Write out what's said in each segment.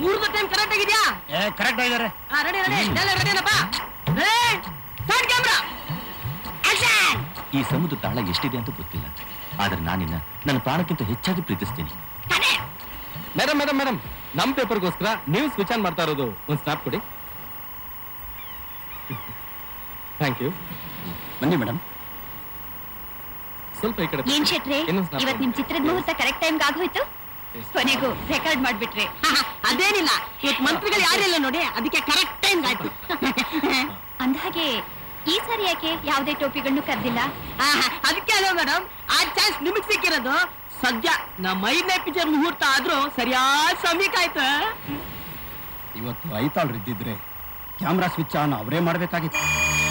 ಮೂರ್ದ time correct ಆಗಿದ್ಯಾ ಏ correct ಆಗಿದ್ದಾರೆ ರೆಡಿ ರೆಡಿ ಎಲ್ಲ ರೆಡಿ ಏನಪ್ಪ ಸ್ಟಾರ್ಟ್ ಕ್ಯಾಮ್ರಾ ಆಕ್ಷನ್ ಈ ಸಮುದ್ರ ತಾಳ ಎಷ್ಟಿದೆ ಅಂತ ಗೊತ್ತಿಲ್ಲ ಆದ್ರೆ ನಾನಿನ್ನ ನನ್ನ ಪ್ರಾಣಕ್ಕಿಂತ ಹೆಚ್ಚಾಗಿ ಪ್ರೀತಿಸ್ತೀನಿ ಮೇಡಮ್ ಮೇಡಮ್ ಮೇಡಮ್ ನಮ್ ಪೇಪರ್ಗೋಸ್ಕರ ನೀವು ಸ್ವಿಚ್ ಆನ್ ಮಾಡ್ತಾ ಇರೋದು ಒಂದು ಸ್ನಾಪ್ ಕೊಡಿ ಥ್ಯಾಂಕ್ ಯು ಬನ್ನಿ ಮೇಡಮ್ ಸ್ವಲ್ಪ ಈ ಕಡೆ ಏನ್ ಶೆಟ್ರೆ ಇನ್ನೊಂದ್ snap ಇವತ್ ನಿಮ್ ಚಿತ್ರದ ಮುಹೂರ್ತ ಕರೆಕ್ಟ್ ಟೈಮ್ ಆಗೋಯ್ತು ಕೊನೆಗೂ ರೆಕಾರ್ಡ್ ಮಾಡ್ಬಿಟ್ರಿ ಅದೇನಿಲ್ಲ ಇವತ್ತು ಮಂತ್ರಿಗಳು ಯಾರಿಲ್ಲ ನೋಡಿ ಅದಕ್ಕೆ ಕರೆಕ್ಟ್ ಟೈಮ್ ಆಯ್ತು ಅಂದಹಾಗೆ ಈ ಸಾರಿ ಯಾಕೆ ಯಾವುದೇ ಟೋಪಿಗಳನ್ನು ಕರ್ದಿಲ್ಲ ಆಹಾ, ಅದಕ್ಕೆ ಅಲ್ಲ ಮೇಡಮ್ ಆ ಚಾನ್ಸ್ ನಿಮಗ್ ಸಿಕ್ಕಿರೋದು ಸದ್ಯ ನಮ್ಮ ಐದನೇ ಪಿಕ್ಚರ್ ಮುಹೂರ್ತ ಆದ್ರೂ ಸರಿಯಾದ ಸಮಯಕ್ಕೆ ಆಯ್ತು ಇವತ್ತು ಐತಾಳ್ರು ಇದ್ದಿದ್ರೆ ಕ್ಯಾಮ್ರಾ ಸ್ವಿಚ್ ಆನ್ ಅವರೇ ಮಾಡ್ಬೇಕಾಗಿತ್ತು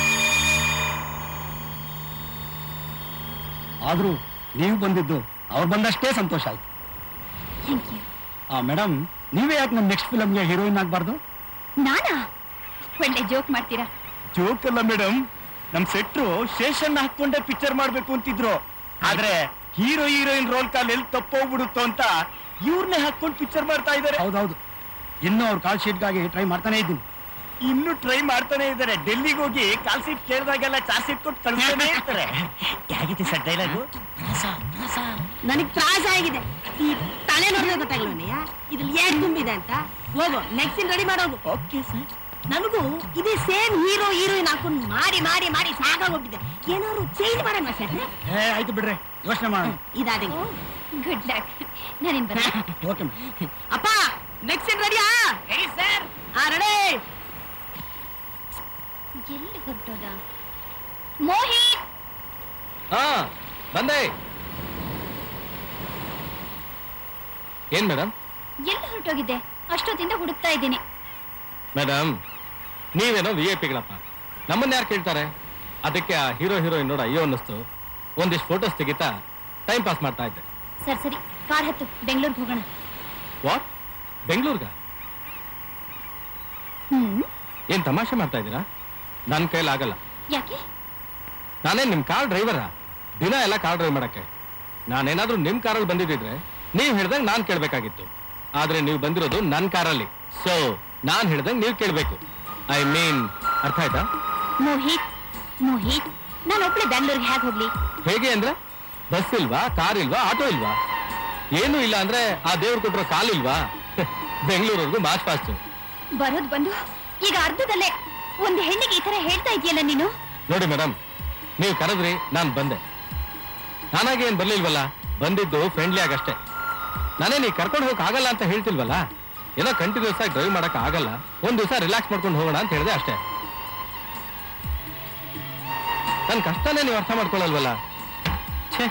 ಆದ್ರೂ ನೀವು ಬಂದಿದ್ದು ಅವ್ರು ಬಂದಷ್ಟೇ ಸಂತೋಷ ಆಯ್ತು ಥ್ಯಾಂಕ್ ಯು ಆ ಮೇಡಮ್ ನೀವೇ ಯಾಕೆ ನಮ್ಮ ನೆಕ್ಸ್ಟ್ ಫಿಲಮ್ಗೆ ಹೀರೋಯಿನ್ ಆಗ್ಬಾರ್ದು ನಾನಾ ಒಳ್ಳೆ ಜೋಕ್ ಮಾಡ್ತೀರಾ ಜೋಕ್ ಅಲ್ಲ ಮೇಡಮ್ ನಮ್ ಸೆಟ್ರು ಶೇಷನ್ ಹಾಕೊಂಡೆ ಪಿಕ್ಚರ್ ಮಾಡ್ಬೇಕು ಅಂತಿದ್ರು ಆದ್ರೆ ಹೀರೋ ಹೀರೋಯಿನ್ ರೋಲ್ ಕಾಲ್ ಎಲ್ಲಿ ತಪ್ಪೋಗ್ಬಿಡುತ್ತೋ ಅಂತ ಇವ್ರನ್ನೇ ಹಾಕೊಂಡು ಪಿಕ್ಚರ್ ಮಾಡ್ತಾ ಇದ್ದಾರೆ ಹೌದೌದು ಇನ್ನು ಅವ್ರ ಕಾಲ್ ಶೀಟ್ಗಾಗಿ ಟ್ರೈ ಮಾಡ್ತಾನೆ ಇದ್ದೀನಿ ಇನ್ನು ಟ್ರೈ ಮಾಡ್ತಾನೆ ಇದ್ದಾರೆ ಡೆಲ್ಲಿಗೆ ಹೋಗಿ ಕಾಲ್ ಶೀಟ್ ಕೇಳಿದಾಗೆಲ್ಲ ಚಾರ್ಜ್ ಶೀಟ್ ಕೊಟ್ಟು ಕಳ್ಸ್ತಾನೆ ಇರ್ತಾರೆ ಹೇಗಿದೆ ಸರ್ ಡೈಲಾಗು ನನಗ್ ತ್ರಾಸ ಆಗಿದೆ ಈ ತಲೆ ನೋಡಿದ್ರೆ ಗೊತ್ತಾಗ್ಲವನಯ್ಯ ಇದ್ರಲ್ಲಿ ಏನ್ ತುಂಬಿದೆ ಅಂತ ಹೋಗು ನೆಕ್ಸ್ಟ್ ಸೀನ್ ರೆಡಿ ಮಾಡೋಗು ಓಕೆ ಸರ್ ನನಗೂ ಇದೇ ಸೇಮ್ ಹೀರೋ ಹೀರೋಯಿನ್ ಹಾಕೊಂಡು ಮಾಡಿ ಮಾಡಿ ಮಾಡಿ ಸಾಕಾಗೋಗ್ಬಿಟ್ಟಿದೆ ಏನಾದ್ರು ಚೇಂಜ್ ಮಾಡೋಣ ಸರ್ ಏ ಆಯ್ತು ಬಿಡ್ರಿ ಯೋಚನೆ ಮಾಡೋಣ ಇದಾದ ಗುಡ್ ಲಕ್ ನಾನಿನ್ ಬರ ಓಕೆ ಮೇಡಮ್ ಅಪ್ಪ ನೆಕ್ಸ್ಟ್ ಸೀನ್ ರೆಡಿಯಾ ರೆಡಿ ಸರ್ ಹಾ ರೆಡಿ ಎಲ್ಲಿ ಹೊರಟೋದ ಮೋಹಿತ್ ಹಾ ಬಂದೆ ಏನ್ ಮೇಡಮ್ ಎಲ್ಲಿ ಹೊರಟೋಗಿದ್ದೆ ಅಷ್ಟೊತ್ತಿಂದ ಹುಡುಕ್ತಾ ಇದ್ದೀನಿ ಮೇಡಮ್ ನೀವೇನೋ ವಿ ಐ ಪಿಗಳಪ್ಪ ನಮ್ಮನ್ನ ಯಾರು ಕೇಳ್ತಾರೆ ಅದಕ್ಕೆ ಆ ಹೀರೋ ಹೀರೋಯಿನ್ ನೋಡ ಅಯ್ಯೋ ಅನ್ನಿಸ್ತು ಒಂದಿಷ್ಟು ಫೋಟೋಸ್ ತೆಗಿತಾ ಟೈಮ್ ಪಾಸ್ ಮಾಡ್ತಾ ಇದ್ದೆ ಸರಿ ಸರಿ ಕಾರ್ ಹತ್ತು ಬೆಂಗಳೂರಿಗೆ ಹೋಗೋಣ ವಾಟ್ ಬೆಂಗಳೂರ್ಗ ಹ್ಮ್ ಏನ್ ತಮಾಷೆ ಮಾಡ್ತಾ ಇದ್ದೀರಾ ನನ್ನ ಕೈಲಿ ಆಗಲ್ಲ ಯಾಕೆ ನಾನೇ ನಿಮ್ ಕಾರ್ ಡ್ರೈವರಾ ದಿನ ಎಲ್ಲ ಕಾರ್ ಡ್ರೈವ್ ಮಾಡಕ್ಕೆ ನಾನೇನಾದ್ರೂ ನಿಮ್ ಕಾರಲ್ಲಿ ಬಂದಿದ್ದಿದ್ರೆ ನೀವ್ ಹೇಳ್ದಂಗ್ ನಾನ್ ಕೇಳ್ಬೇಕಾಗಿತ್ತು ಆದ್ರೆ ನೀವು ಬಂದಿರೋದು ನನ್ ಕಾರಲ್ಲಿ ಸೊ ನಾನ್ ಹೇಳ್ದಂಗ್ ನೀವ್ ಕೇಳ್ಬೇಕು ಐ ಮೀನ್ ಅರ್ಥ ಆಯ್ತಾ ಮೋಹಿತ್ ಮೋಹಿತ್ ನಾನು ಒಬ್ಳೆ ಬೆಂಗಳೂರಿಗೆ ಹೇಗೆ ಹೋಗ್ಲಿ ಹೇಗೆ ಅಂದ್ರೆ ಬಸ್ ಇಲ್ವಾ ಕಾರ್ ಇಲ್ವಾ ಆಟೋ ಇಲ್ವಾ ಏನು ಇಲ್ಲ ಅಂದ್ರೆ ಆ ದೇವ್ರು ಕೊಟ್ಟಿರೋ ಕಾಲಿಲ್ವಾ ಬೆಂಗಳೂರವರೆಗೂ ಮಾರ್ಚ್ ಫಾಸ್ಟ್ ಬರೋದ್ ಬಂದು ಈಗ ಅರ್ಧದಲ್ಲೇ ಒಂದು ಹೆಣ್ಣಿಗೆ ಈ ತರ ಹೇಳ್ತಾ ಇದೆಯಲ್ಲ ನೀನು ನೋಡಿ ಮೇಡಮ್ ನೀವು ಕರೆದ್ರಿ ನಾನ್ ಬಂದೆ ನಾನಾಗೆ ಏನ್ ಬರ್ಲಿಲ್ವಲ್ಲ ಬಂದಿದ್ದು ಫ್ರೆಂಡ್ಲಿ ಆಗಷ್ಟೇ ನಾನೇ ನೀ ಕರ್ಕೊಂಡು ಹೋಗಕ್ ಆಗಲ್ಲ ಅಂತ ಹೇಳ್ತಿಲ್ವಲ್ಲ ಏನೋ ಕಂಟಿನ್ಯೂಸ್ ಆಗಿ ಡ್ರೈವ್ ಮಾಡಕ್ ಆಗಲ್ಲ ಒಂದ್ ದಿವಸ ರಿಲ್ಯಾಕ್ಸ್ ಮಾಡ್ಕೊಂಡು ಹೋಗೋಣ ಅಂತ ಹೇಳಿದೆ ಅಷ್ಟೇ ನನ್ ಕಷ್ಟನೇ ನೀವು ಅರ್ಥ ಮಾಡ್ಕೊಳ್ಳಲ್ವಲ್ಲ ಛೇ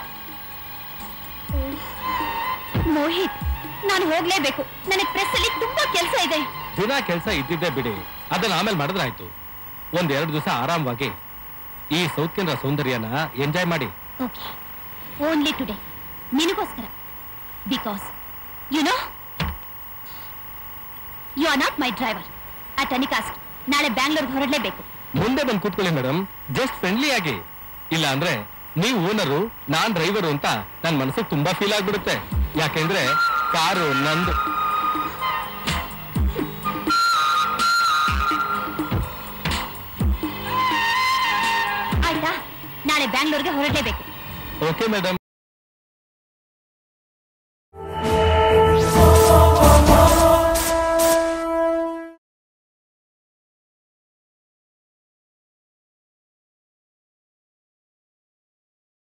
ಮೋಹಿತ್ ನಾನು ಹೋಗ್ಲೇಬೇಕು ನನಗೆ ಪ್ರೆಸ್ ಅಲ್ಲಿ ತುಂಬಾ ಕೆಲಸ ಇದೆ ದಿನ ಕೆಲಸ ಇದ್ದಿದ್ದೇ ಬಿಡಿ ಅದನ್ನ ಆಮೇಲೆ ಮಾಡಿದ್ರೆ ಆಯ್ತು ಒಂದ್ ಎರಡು ದಿವಸ ಆರಾಮವಾಗಿ ಈ ಸೌತ್ ಕೇಂದ್ರ ಸೌಂದರ್ಯನ ಎಂಜಾಯ್ ಮಾಡಿ ಓಕೆ ಓನ್ಲಿ ಟುಡೇ ನಿನಗೋಸ್ಕರ because you know you are not my driver at any cost ನಾಳೆ ಬ್ಯಾಂಗ್ಳೂರ್ಗೆ ಹೊರಡಲೇಬೇಕು ಮುಂದೆ ಬಂದು ಕೂತ್ಕೊಳ್ಳಿ ಮೇಡಮ್ ಜಸ್ಟ್ ಫ್ರೆಂಡ್ಲಿ ಆಗಿ ಇಲ್ಲ ಅಂದ್ರೆ ನೀವು ಓನರು ನಾನ್ ಡ್ರೈವರು ಅಂತ ನನ್ ಮನಸ್ಸಿಗೆ ತುಂಬಾ ಫೀಲ್ ಆಗ್ಬಿಡುತ್ತೆ ಯಾಕೆಂದ್ರೆ ಕಾರು ನಂದು ಆಯ್ತಾ ನಾಳೆ ಬ್ಯಾಂಗ್ಳೂರ್ಗೆ ಹೊರಡಲೇಬೇಕು ಓಕೆ ಮೇಡಮ್